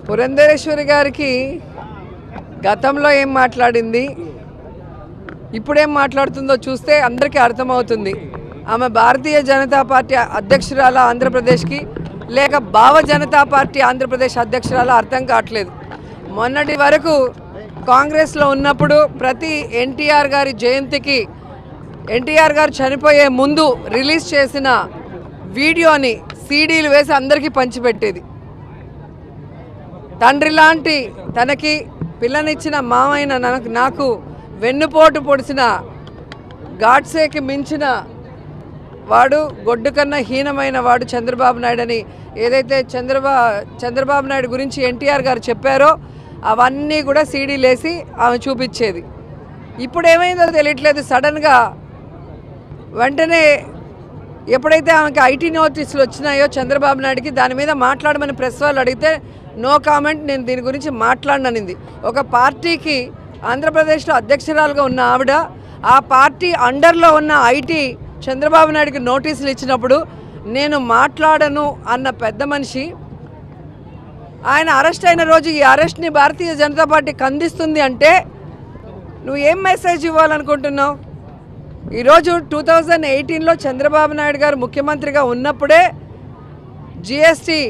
పురంధరేశ్వరి గారికి గతంలో ఏం మాట్లాడింది ఇప్పుడేం మాట్లాడుతుందో చూస్తే అందరికీ అర్థమవుతుంది ఆమె భారతీయ జనతా పార్టీ అధ్యక్షురాల ఆంధ్రప్రదేశ్కి లేక భావ జనతా పార్టీ ఆంధ్రప్రదేశ్ అధ్యక్షురాల అర్థం కావట్లేదు మొన్నటి వరకు కాంగ్రెస్లో ఉన్నప్పుడు ప్రతి ఎన్టీఆర్ గారి జయంతికి ఎన్టీఆర్ గారు చనిపోయే ముందు రిలీజ్ చేసిన వీడియోని సీడీలు వేసి అందరికీ పంచిపెట్టేది తండ్రి లాంటి తనకి పిల్లనిచ్చిన మామైన నాకు నాకు వెన్నుపోటు పొడిచిన గాడ్సేకి మించిన వాడు గొడ్డు కన్నా హీనమైన వాడు చంద్రబాబు నాయుడు అని ఏదైతే చంద్రబా చంద్రబాబు నాయుడు గురించి ఎన్టీఆర్ గారు చెప్పారో అవన్నీ కూడా సీడీలేసి ఆమె చూపించేది ఇప్పుడు ఏమైందో తెలియట్లేదు సడన్గా వెంటనే ఎప్పుడైతే ఆమెకి ఐటీ నోటీసులు వచ్చినాయో చంద్రబాబు నాయుడుకి దాని మీద మాట్లాడమని ప్రెస్ వాళ్ళు అడిగితే నో కామెంట్ నేను దీని గురించి మాట్లాడననింది ఒక పార్టీకి ఆంధ్రప్రదేశ్లో అధ్యక్షురాలుగా ఉన్న ఆవిడ ఆ పార్టీ అండర్లో ఉన్న ఐటీ చంద్రబాబు నాయుడుకి నోటీసులు ఇచ్చినప్పుడు నేను మాట్లాడను అన్న పెద్ద మనిషి ఆయన అరెస్ట్ అయిన రోజు ఈ అరెస్ట్ని భారతీయ జనతా పార్టీ ఖండిస్తుంది అంటే నువ్వు ఏం మెసేజ్ ఇవ్వాలనుకుంటున్నావు ఈరోజు టూ థౌజండ్ ఎయిటీన్లో చంద్రబాబు నాయుడు గారు ముఖ్యమంత్రిగా ఉన్నప్పుడే జిఎస్టీ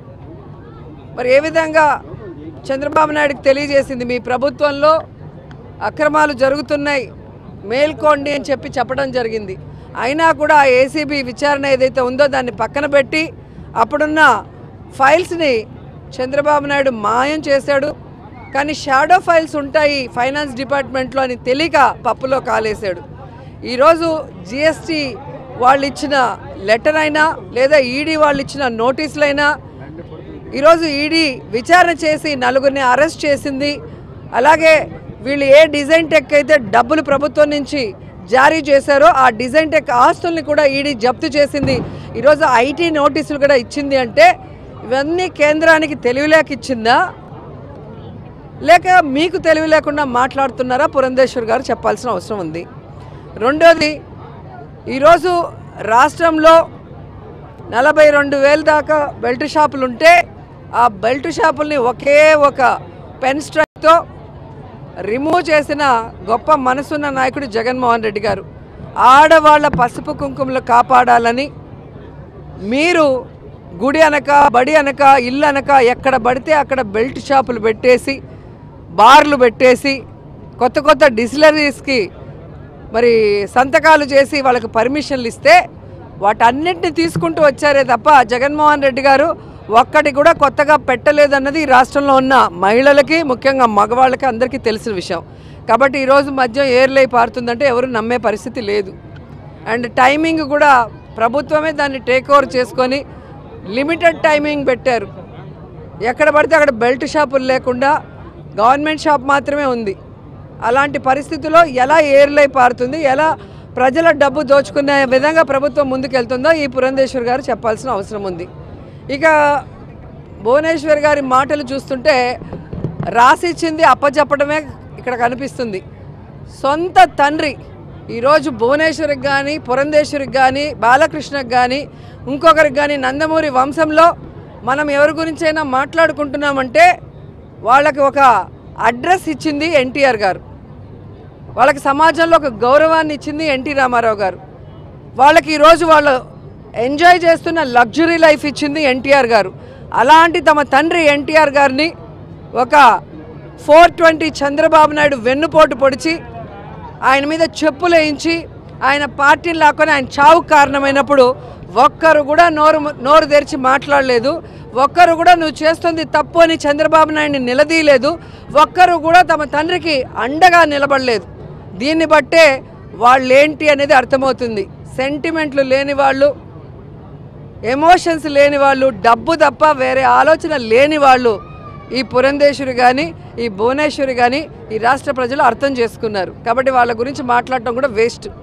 మరి ఏ విధంగా చంద్రబాబు నాయుడుకి తెలియజేసింది మీ ప్రభుత్వంలో అక్రమాలు జరుగుతున్నాయి మేల్కోండి అని చెప్పి చెప్పడం జరిగింది అయినా కూడా ఆ ఏసీబీ విచారణ ఏదైతే ఉందో దాన్ని పక్కన పెట్టి అప్పుడున్న ఫైల్స్ని చంద్రబాబు నాయుడు మాయం చేశాడు కానీ షాడో ఫైల్స్ ఉంటాయి ఫైనాన్స్ డిపార్ట్మెంట్లో అని తెలియక పప్పులో కాలేశాడు ఈరోజు జిఎస్టీ వాళ్ళు ఇచ్చిన లెటర్ అయినా లేదా ఈడీ వాళ్ళు ఇచ్చిన నోటీసులైనా ఈరోజు ఈడీ విచారణ చేసి నలుగురిని అరెస్ట్ చేసింది అలాగే వీళ్ళు ఏ డిజైన్ టెక్ అయితే డబ్బులు ప్రభుత్వం నుంచి జారీ చేశారో ఆ డిజైన్ టెక్ ఆస్తుల్ని కూడా ఈడీ జప్తు చేసింది ఈరోజు ఐటీ నోటీసులు కూడా ఇచ్చింది అంటే ఇవన్నీ కేంద్రానికి తెలివిలేక ఇచ్చిందా లేక మీకు తెలివి లేకుండా మాట్లాడుతున్నారా పురంధేశ్వర్ గారు చెప్పాల్సిన అవసరం ఉంది రెండోది ఈరోజు రాష్ట్రంలో నలభై రెండు వేల దాకా బెల్ట్ షాపులు ఉంటే ఆ బెల్ట్ షాపుల్ని ఒకే ఒక పెన్ స్ట్రైక్తో రిమూవ్ చేసిన గొప్ప మనసున్న నాయకుడు జగన్మోహన్ రెడ్డి గారు ఆడవాళ్ళ పసుపు కుంకుమలు కాపాడాలని మీరు గుడి అనక బడి అనక ఇల్లు అనక ఎక్కడ పడితే అక్కడ బెల్ట్ షాపులు పెట్టేసి బార్లు పెట్టేసి కొత్త కొత్త డిస్టిలరీస్కి మరి సంతకాలు చేసి వాళ్ళకి పర్మిషన్లు ఇస్తే వాటన్నిటిని తీసుకుంటూ వచ్చారే తప్ప జగన్మోహన్ రెడ్డి గారు ఒక్కటి కూడా కొత్తగా పెట్టలేదన్నది ఈ రాష్ట్రంలో ఉన్న మహిళలకి ముఖ్యంగా మగవాళ్ళకి అందరికీ తెలిసిన విషయం కాబట్టి ఈరోజు మద్యం ఏర్లై పారుతుందంటే ఎవరు నమ్మే పరిస్థితి లేదు అండ్ టైమింగ్ కూడా ప్రభుత్వమే దాన్ని టేక్ ఓవర్ చేసుకొని లిమిటెడ్ టైమింగ్ పెట్టారు ఎక్కడ పడితే అక్కడ బెల్ట్ షాపులు లేకుండా గవర్నమెంట్ షాప్ మాత్రమే ఉంది అలాంటి పరిస్థితుల్లో ఎలా ఏర్లై పారుతుంది ఎలా ప్రజల డబ్బు దోచుకునే విధంగా ప్రభుత్వం ముందుకెళ్తుందో ఈ పురంధేశ్వర్ గారు చెప్పాల్సిన అవసరం ఉంది ఇక భువనేశ్వర్ గారి మాటలు చూస్తుంటే రాసిచ్చింది అప్పచెప్పడమే ఇక్కడ కనిపిస్తుంది సొంత తండ్రి ఈరోజు భువనేశ్వరికి కానీ పురంధేశ్వరికి కానీ బాలకృష్ణకి కానీ ఇంకొకరికి కానీ నందమూరి వంశంలో మనం ఎవరి గురించైనా మాట్లాడుకుంటున్నామంటే వాళ్ళకి ఒక అడ్రస్ ఇచ్చింది ఎన్టీఆర్ గారు వాళ్ళకి సమాజంలో ఒక గౌరవాన్ని ఇచ్చింది ఎన్టీ రామారావు గారు వాళ్ళకి ఈరోజు వాళ్ళు ఎంజాయ్ చేస్తున్న లగ్జరీ లైఫ్ ఇచ్చింది ఎన్టీఆర్ గారు అలాంటి తమ తండ్రి ఎన్టీఆర్ గారిని ఒక ఫోర్ ట్వంటీ చంద్రబాబు నాయుడు వెన్నుపోటు పొడిచి ఆయన మీద చెప్పులు వేయించి ఆయన పార్టీని లాక్కొని ఆయన చావు కారణమైనప్పుడు ఒక్కరు కూడా నోరు నోరు తెరిచి మాట్లాడలేదు ఒక్కరు కూడా నువ్వు చేస్తుంది తప్పు అని చంద్రబాబు నాయుడిని నిలదీయలేదు ఒక్కరు కూడా తమ తండ్రికి అండగా నిలబడలేదు దీన్ని బట్టే వాళ్ళు ఏంటి అనేది అర్థమవుతుంది సెంటిమెంట్లు లేని వాళ్ళు ఎమోషన్స్ లేని వాళ్ళు డబ్బు తప్ప వేరే ఆలోచన లేని వాళ్ళు ఈ పురంధేశ్వరి కానీ ఈ భువనేశ్వరి కానీ ఈ రాష్ట్ర ప్రజలు అర్థం చేసుకున్నారు కాబట్టి వాళ్ళ గురించి మాట్లాడటం కూడా వేస్ట్